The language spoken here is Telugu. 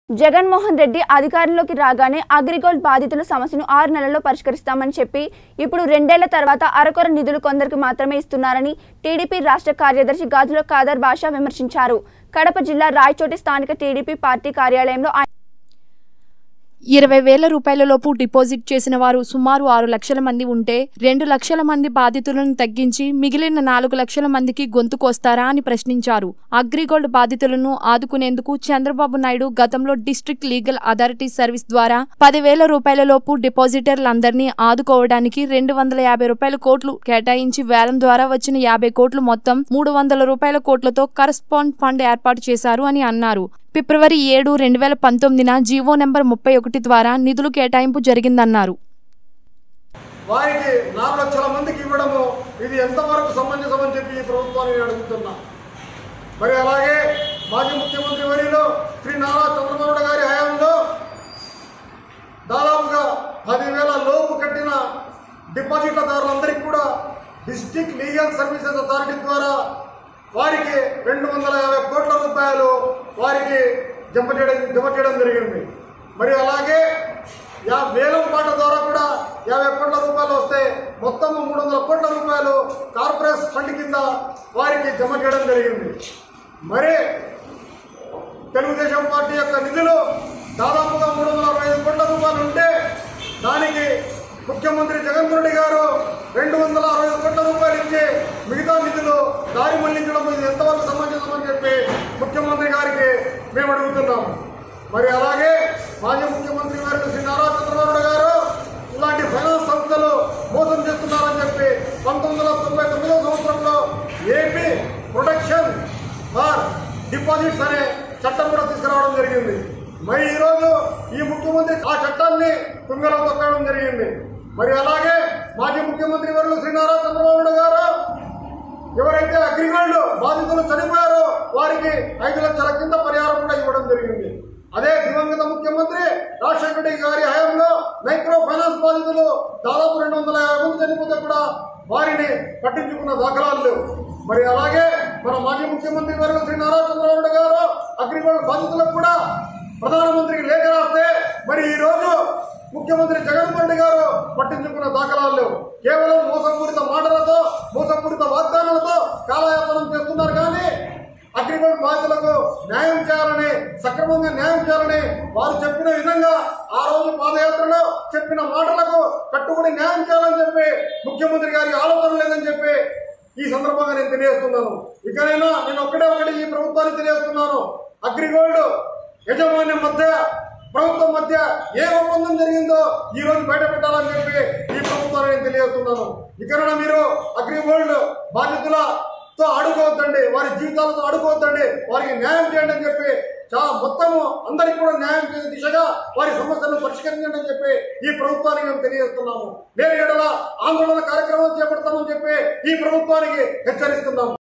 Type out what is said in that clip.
జగన్మోహన్ రెడ్డి అధికారంలోకి రాగానే అగ్రిగోల్డ్ బాధితుల సమస్యను ఆరు నెలల్లో పరిష్కరిస్తామని చెప్పి ఇప్పుడు రెండేళ్ల తర్వాత అరకొర నిధులు కొందరికి మాత్రమే ఇస్తున్నారని టీడీపీ రాష్ట్ర కార్యదర్శి గాజుల ఖాదర్ బాషా విమర్శించారు కడప జిల్లా రాయచోటి స్థానిక టీడీపీ పార్టీ కార్యాలయంలో ఆయన ఇరవై వేల రూపాయల లోపు డిపాజిట్ చేసిన వారు సుమారు ఆరు లక్షల మంది ఉంటే రెండు లక్షల మంది బాధితులను తగ్గించి మిగిలిన నాలుగు లక్షల మందికి గొంతు కోస్తారా అని ప్రశ్నించారు అగ్రిగోల్డ్ బాధితులను ఆదుకునేందుకు చంద్రబాబు నాయుడు గతంలో డిస్ట్రిక్ట్ లీగల్ అథారిటీ సర్వీస్ ద్వారా పదివేల రూపాయల లోపు డిపాజిటర్లందరినీ ఆదుకోవడానికి రెండు వందల యాభై రూపాయల కోట్లు కేటాయించి వేలం ద్వారా వచ్చిన యాభై కోట్లు మొత్తం మూడు వందల రూపాయల కోట్లతో కరస్పాండ్ ఫండ్ ఏర్పాటు చేశారు అని అన్నారు ఫిబ్రవరి ఏడు రెండు వేల పంతొమ్మిదిన జీవో నెంబర్ ముప్పై ఒకటి ద్వారా నిధులు కేటాయింపు జరిగిందన్నారు వారికి నాలుగు లక్షల మందికి ఇవ్వడము ఇది ఎంతవరకు సమంజసమని చెప్పి ఈ ప్రభుత్వాన్ని నేను అడుగుతున్నా మరి అలాగే మాజీ ముఖ్యమంత్రి వర్యులు శ్రీ నారా చంద్రబాబు నాయుడు గారి హయాంలో దాదాపుగా పదివేల లోపు కట్టిన డిపాజిట్లదారులందరికీ కూడా డిస్టిక్ లీగల్ సర్వీసెస్ అథారిటీ ద్వారా వారికి రెండు వందల యాభై కోట్ల రూపాయలు వారికి జమ చేయడం జమ చేయడం జరిగింది మరి అలాగే యా వేలం పాట ద్వారా కూడా యాభై కోట్ల రూపాయలు వస్తే మొత్తం మూడు వందల కోట్ల రూపాయలు కార్పొరేట్ ఫండ్ కింద వారికి జమ చేయడం జరిగింది మరి తెలుగుదేశం పార్టీ యొక్క నిధులు దాదాపుగా మూడు వందల అరవై ఐదు కోట్ల రూపాయలు ఉంటే దానికి ముఖ్యమంత్రి జగన్మోహన్ రెడ్డి గారు రెండు వందల అరవై ఐదు కోట్ల రూపాయలు ఇచ్చి మిగతా నిధులు దారి మళ్లించడం ఇది ఎంతవరకు సమంజసం అని చెప్పి ముఖ్యమంత్రి గారికి మేము అడుగుతున్నాము మరి అలాగే మాజీ ముఖ్యమంత్రి గారు శ్రీ నారా చంద్రబాబు నాయుడు గారు ఇలాంటి ఫైనాన్స్ సంస్థలు మోసం చేస్తున్నారని చెప్పి పంతొమ్మిది వందల తొంభై తొమ్మిదవ సంవత్సరంలో ఏపీ ప్రొటెక్షన్ ఫర్ డిపాజిట్స్ అనే చట్టం కూడా తీసుకురావడం జరిగింది మరి ఈరోజు ఈ ముఖ్యమంత్రి ఆ చట్టాన్ని తుంగలో తొక్కడం జరిగింది మరి అలాగే మాజీ ముఖ్యమంత్రి వర్యులు శ్రీ నారా చంద్రబాబు నాయుడు గారు ఎవరైతే అగ్రిగోల్డ్ బాధితులు చనిపోయారో వారికి ఐదు లక్షల కింద పరిహారం కూడా ఇవ్వడం జరిగింది అదే దివంగత ముఖ్యమంత్రి రాజశేఖర రెడ్డి గారి హయాంలో మైక్రో ఫైనాన్స్ బాధితులు దాదాపు రెండు వందల యాభై మంది చనిపోతే కూడా వారిని పట్టించుకున్న దాఖలాలు లేవు మరి అలాగే మన మాజీ ముఖ్యమంత్రి గారు శ్రీ నారా చంద్రబాబు నాయుడు గారు అగ్రిగోల్డ్ బాధితులకు కూడా ప్రధానమంత్రికి లేఖ రాస్తే మరి ఈ రోజు ముఖ్యమంత్రి జగన్మోహన్ రెడ్డి గారు పట్టించుకున్న దాఖలాలు లేవు కేవలం మోసపూరిత మాటలతో మోసపూరిత వాగ్దానాలతో కాలయాపనం చేస్తున్నారు కానీ అగ్రిగోల్డ్ బాధితులకు న్యాయం చేయాలని సక్రమంగా న్యాయం చేయాలని వారు చెప్పిన విధంగా ఆ రోజు పాదయాత్రలో చెప్పిన మాటలకు కట్టుబడి న్యాయం చేయాలని చెప్పి ముఖ్యమంత్రి గారికి ఆలోచన లేదని చెప్పి ఈ సందర్భంగా నేను తెలియజేస్తున్నాను ఇకనైనా నేను ఒక్కడే ఒకటి ఈ ప్రభుత్వానికి తెలియజేస్తున్నాను అగ్రిగోల్డ్ యజమాన్యం మధ్య ప్రభుత్వం మధ్య ఏ ఒప్పందం జరిగిందో ఈ రోజు బయట పెట్టాలని చెప్పి ఈ ప్రభుత్వాన్ని నేను తెలియజేస్తున్నాను ఇకనైనా మీరు అగ్రిగోల్డ్ బాధితులతో ఆడుకోవద్దండి వారి జీవితాలతో ఆడుకోవద్దండి వారికి న్యాయం చేయండి అని చెప్పి చాలా మొత్తము అందరికీ కూడా న్యాయం చేసే దిశగా వారి సమస్యలను పరిష్కరించండి అని చెప్పి ఈ ప్రభుత్వానికి మేము తెలియజేస్తున్నాము నేను ఎడల ఆందోళన కార్యక్రమం చేపడతామని చెప్పి ఈ ప్రభుత్వానికి హెచ్చరిస్తున్నాము